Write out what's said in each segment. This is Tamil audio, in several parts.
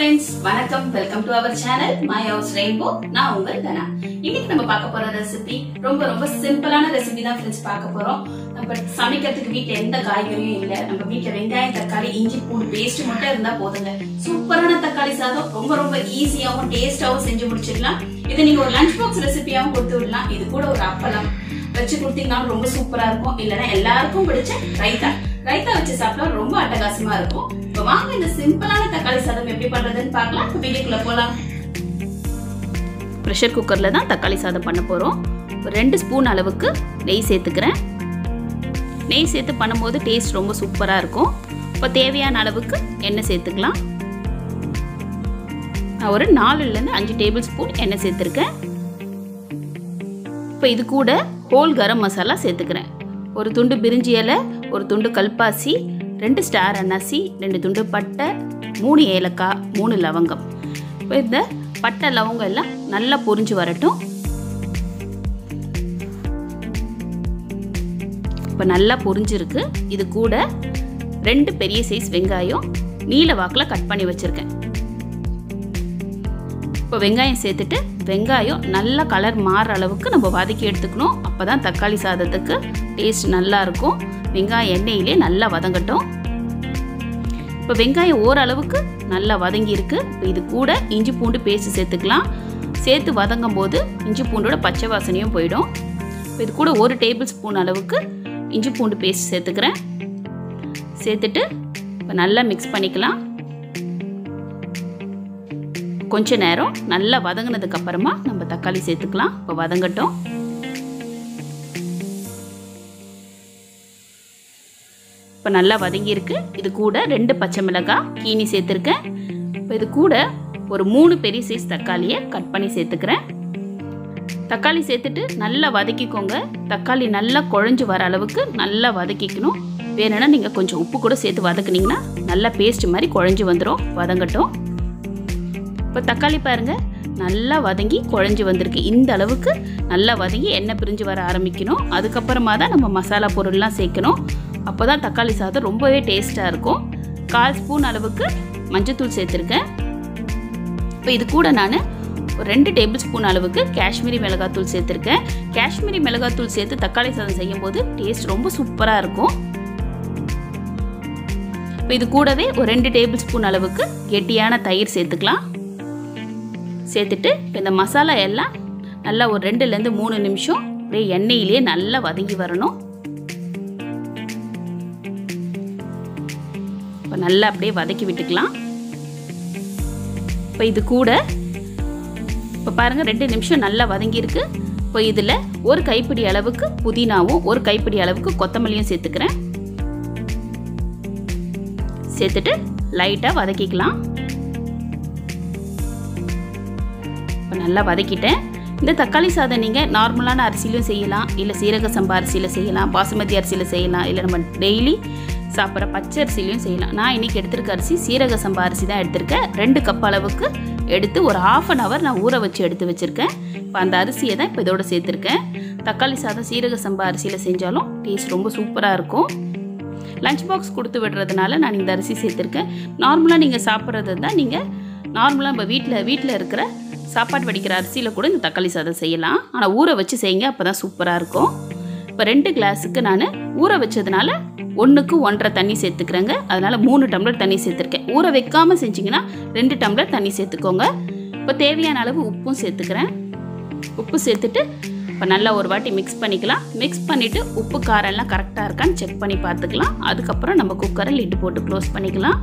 ஃப்ரெண்ட்ஸ் வணக்கம் welcome to our channel my house rainbow நான் உங்கள் தனா இன்னைக்கு நம்ம பார்க்க போற ரெசிபி ரொம்ப ரொம்ப சிம்பிளான ரெசிபி தான் ஃப்ரெண்ட்ஸ் பார்க்க போறோம் நம்ம சமைக்கிறதுக்கு வீட்ல எந்த காய்கறியும் இல்ல நம்ம வீட்ல வெங்காயம் தக்காளி இஞ்சி பூண்டு பேஸ்ட் மட்டும் இருந்தா போதுங்க சூப்பரான தக்காளி சாதம் ரொம்ப ரொம்ப ஈஸியாவும் டேஸ்டாவும் செஞ்சு முடிச்சிடலாம் இதை நீங்க ஒரு லஞ்ச் பாக்ஸ் ரெசிபியாவும் கொடுத்து விடலாம் இது கூட ஒரு அப்பளம் வச்சு கொடுத்தீங்கன்னாலும் ரொம்ப சூப்பரா இருக்கும் இல்லைன்னா எல்லாருக்கும் பிடிச்ச ரைத்தா ரைத்தா வச்சு சாப்பிட்டா ரொம்ப அட்டகாசமா இருக்கும் இப்ப வாங்க இந்த சிம்பிளான தக்காளி சாதம் எப்படி பண்றதுன்னு பார்க்கலாம் இப்ப வீடியோக்குள்ள போலாம் ப்ரெஷர் குக்கர்ல தான் தக்காளி சாதம் பண்ண போறோம் ஒரு ரெண்டு ஸ்பூன் அளவுக்கு நெய் சேர்த்துக்கிறேன் நெய் சேர்த்து பண்ணும்போது டேஸ்ட் ரொம்ப சூப்பரா இருக்கும் இப்போ தேவையான அளவுக்கு எண்ணெய் சேர்த்துக்கலாம் நான் ஒரு நாலுலேருந்து அஞ்சு டேபிள் ஸ்பூன் எண்ணெய் சேர்த்துருக்கேன் இப்போ இது கூட ஹோல் கரம் மசாலா சேர்த்துக்கிறேன் ஒரு துண்டு பிரிஞ்சி இலை ஒரு துண்டு கல்பாசி ரெண்டு ஸ்டார் அன்னாசி ரெண்டு துண்டு பட்டை மூணு ஏலக்காய் மூணு லவங்கம் இப்போ இந்த பட்டை லவங்கம் எல்லாம் நல்லா பொரிஞ்சு வரட்டும் இப்போ நல்லா பொரிஞ்சிருக்கு இது கூட ரெண்டு பெரிய சைஸ் வெங்காயம் நீல வாக்கில் கட் பண்ணி வச்சுருக்கேன் இப்போ வெங்காயம் சேர்த்துட்டு வெங்காயம் நல்லா கலர் மாறுற அளவுக்கு நம்ம வதக்கி எடுத்துக்கணும் அப்போ தான் தக்காளி சாதத்துக்கு டேஸ்ட் நல்லா இருக்கும் வெங்காயம் எண்ணெயிலே நல்லா வதங்கட்டும் இப்போ வெங்காயம் ஓரளவுக்கு நல்லா வதங்கி இருக்கு இப்போ இது கூட இஞ்சி பூண்டு பேஸ்ட் சேர்த்துக்கலாம் சேர்த்து வதங்கும் போது இஞ்சி பூண்டோட பச்சை வாசனையும் போயிடும் இப்போ இது கூட ஒரு டேபிள் ஸ்பூன் அளவுக்கு இஞ்சி பூண்டு பேஸ்ட் சேர்த்துக்கிறேன் சேர்த்துட்டு இப்போ நல்லா மிக்ஸ் பண்ணிக்கலாம் கொஞ்ச நேரம் நல்லா வதங்கினதுக்கு அப்புறமா நம்ம தக்காளி சேர்த்துக்கலாம் இப்போ வதங்கட்டும் இப்போ நல்லா வதங்கியிருக்கு இது கூட ரெண்டு பச்சை மிளகாய் கீனி சேர்த்துருக்கேன் இப்போ இது கூட ஒரு மூணு பெரிய சைஸ் தக்காளியை கட் பண்ணி சேர்த்துக்கிறேன் தக்காளி சேர்த்துட்டு நல்லா வதக்கிக்கோங்க தக்காளி நல்லா குழஞ்சு வர அளவுக்கு நல்லா வதக்கிக்கணும் வேணும்னா நீங்கள் கொஞ்சம் உப்பு கூட சேர்த்து வதக்குனீங்கன்னா நல்லா பேஸ்ட் மாதிரி குழஞ்சி வந்துடும் வதங்கட்டும் இப்போ தக்காளி பாருங்கள் நல்லா வதங்கி குழஞ்சி வந்திருக்கு இந்த அளவுக்கு நல்லா வதங்கி எண்ணெய் பிரிஞ்சு வர ஆரம்பிக்கணும் அதுக்கப்புறமா தான் நம்ம மசாலா பொருள்லாம் சேர்க்கணும் அப்போ தான் தக்காளி சாதம் ரொம்பவே டேஸ்ட்டாக இருக்கும் கால் ஸ்பூன் அளவுக்கு மஞ்சத்தூள் சேர்த்துருக்கேன் இப்போ இது கூட நான் ஒரு ரெண்டு டேபிள் ஸ்பூன் அளவுக்கு காஷ்மீரி மிளகாத்தூள் சேர்த்துருக்கேன் காஷ்மீரி மிளகாத்தூள் சேர்த்து தக்காளி சாதம் செய்யும் போது டேஸ்ட் ரொம்ப சூப்பராக இருக்கும் இப்போ இது கூடவே ஒரு ரெண்டு டேபிள் ஸ்பூன் அளவுக்கு கெட்டியான தயிர் சேர்த்துக்கலாம் சேர்த்துட்டு இப்போ இந்த மசாலா எல்லாம் நல்லா ஒரு ரெண்டுலேருந்து மூணு நிமிஷம் அப்படியே எண்ணெயிலே நல்லா வதங்கி வரணும் இப்போ நல்லா அப்படியே வதக்கி விட்டுக்கலாம் இப்போ இது கூட இப்போ பாருங்கள் ரெண்டு நிமிஷம் நல்லா வதங்கியிருக்கு இப்போ இதில் ஒரு கைப்பிடி அளவுக்கு புதினாவும் ஒரு கைப்பிடி அளவுக்கு கொத்தமல்லியும் சேர்த்துக்கிறேன் சேர்த்துட்டு லைட்டாக வதக்கிக்கலாம் இப்போ நல்லா வதக்கிட்டேன் இந்த தக்காளி சாதம் நீங்கள் நார்மலான அரிசியிலும் செய்யலாம் இல்லை சீரக சம்பா அரிசியில் செய்யலாம் பாசுமதி அரிசியில் செய்யலாம் இல்லை நம்ம டெய்லி சாப்பிட்ற பச்சை அரிசிலையும் செய்யலாம் நான் இன்றைக்கி எடுத்திருக்க அரிசி சீரக சம்பா அரிசி தான் எடுத்திருக்கேன் ரெண்டு கப் அளவுக்கு எடுத்து ஒரு ஆஃப் அன் ஹவர் நான் ஊற வச்சு எடுத்து வச்சுருக்கேன் இப்போ அந்த அரிசியை தான் இப்போ இதோட சேர்த்துருக்கேன் தக்காளி சாதம் சீரக சம்பா அரிசியில் செஞ்சாலும் டேஸ்ட் ரொம்ப சூப்பராக இருக்கும் லஞ்ச் பாக்ஸ் கொடுத்து விடுறதுனால நான் இந்த அரிசி சேர்த்துருக்கேன் நார்மலாக நீங்கள் சாப்பிட்றது தான் நீங்கள் நார்மலாக நம்ம வீட்டில் வீட்டில் இருக்கிற சாப்பாடு வடிக்கிற அரிசியில் கூட இந்த தக்காளி சாதம் செய்யலாம் ஆனால் ஊற வச்சு செய்யுங்க அப்போ தான் சூப்பராக இருக்கும் இப்போ ரெண்டு கிளாஸுக்கு நான் ஊற வச்சதுனால ஒன்றுக்கு ஒன்றரை தண்ணி சேர்த்துக்கிறேங்க அதனால் மூணு டம்ளர் தண்ணி சேர்த்துருக்கேன் ஊற வைக்காமல் செஞ்சிங்கன்னா ரெண்டு டம்ளர் தண்ணி சேர்த்துக்கோங்க இப்போ தேவையான அளவு உப்பும் சேர்த்துக்கிறேன் உப்பு சேர்த்துட்டு இப்போ நல்லா ஒரு வாட்டி மிக்ஸ் பண்ணிக்கலாம் மிக்ஸ் பண்ணிவிட்டு உப்பு காரம் எல்லாம் கரெக்டாக இருக்கான்னு செக் பண்ணி பார்த்துக்கலாம் அதுக்கப்புறம் நம்ம குக்கரை லிட்டு போட்டு க்ளோஸ் பண்ணிக்கலாம்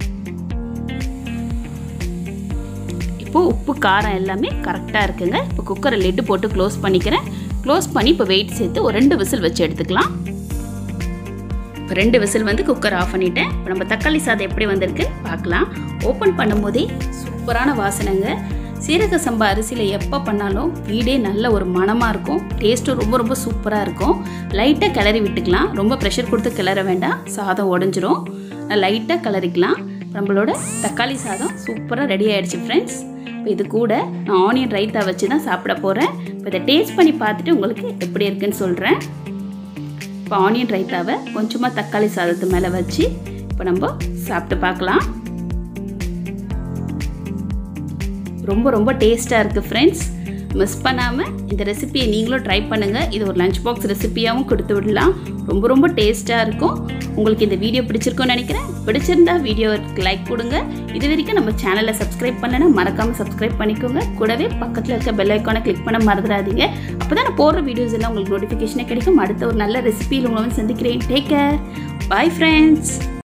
இப்போது உப்பு காரம் எல்லாமே கரெக்டாக இருக்குங்க இப்போ குக்கரை லிட்டு போட்டு க்ளோஸ் பண்ணிக்கிறேன் க்ளோஸ் பண்ணி இப்போ வெயிட் சேர்த்து ஒரு ரெண்டு விசில் வச்சு எடுத்துக்கலாம் இப்போ ரெண்டு விசில் வந்து குக்கர் ஆஃப் பண்ணிட்டேன் இப்போ நம்ம தக்காளி சாதம் எப்படி வந்திருக்கு பார்க்கலாம் ஓப்பன் பண்ணும்போதே சூப்பரான வாசனைங்க சீரக சம்பா அரிசியில் எப்போ பண்ணாலும் வீடே நல்ல ஒரு மணமாக இருக்கும் டேஸ்ட்டும் ரொம்ப ரொம்ப சூப்பராக இருக்கும் லைட்டாக கிளறி விட்டுக்கலாம் ரொம்ப ப்ரெஷர் கொடுத்து கிளற வேண்டாம் சாதம் உடஞ்சிரும் லைட்டாக கிளறிக்கலாம் நம்மளோட தக்காளி சாதம் சூப்பராக ரெடி ஆகிடுச்சு ஃப்ரெண்ட்ஸ் இப்போ இது கூட நான் ஆனியன் ரைத்தா வச்சு தான் சாப்பிட போகிறேன் இப்போ இதை டேஸ்ட் பண்ணி பார்த்துட்டு உங்களுக்கு எப்படி இருக்குன்னு சொல்கிறேன் இப்போ ஆனியன் ரைத்தாவை கொஞ்சமாக தக்காளி சாதத்து மேலே வச்சு இப்போ நம்ம சாப்பிட்டு பார்க்கலாம் ரொம்ப ரொம்ப டேஸ்ட்டாக இருக்குது ஃப்ரெண்ட்ஸ் மிஸ் பண்ணாமல் இந்த ரெசிபியை நீங்களும் ட்ரை பண்ணுங்கள் இது ஒரு லஞ்ச் பாக்ஸ் ரெசிபியாகவும் கொடுத்து விடலாம் ரொம்ப ரொம்ப டேஸ்ட்டாக இருக்கும் உங்களுக்கு இந்த வீடியோ பிடிச்சிருக்கும்னு நினைக்கிறேன் பிடிச்சிருந்தா வீடியோவுக்கு லைக் கொடுங்க இது வரைக்கும் நம்ம சேனலை சப்ஸ்கிரைப் பண்ணலைன்னா மறக்காமல் சப்ஸ்கிரைப் பண்ணிக்கோங்க கூடவே பக்கத்தில் இருக்க பெல் ஐக்கானை கிளிக் பண்ண மறந்துடாதீங்க அப்போ தான் நான் போடுற வீடியோஸ் எல்லாம் உங்களுக்கு நோட்டிஃபிகேஷனே கிடைக்கும் அடுத்த ஒரு நல்ல ரெசிபியில் உங்களை வந்து சந்திக்கிறேன் டேக் கேர் பாய் ஃப்ரெண்ட்ஸ்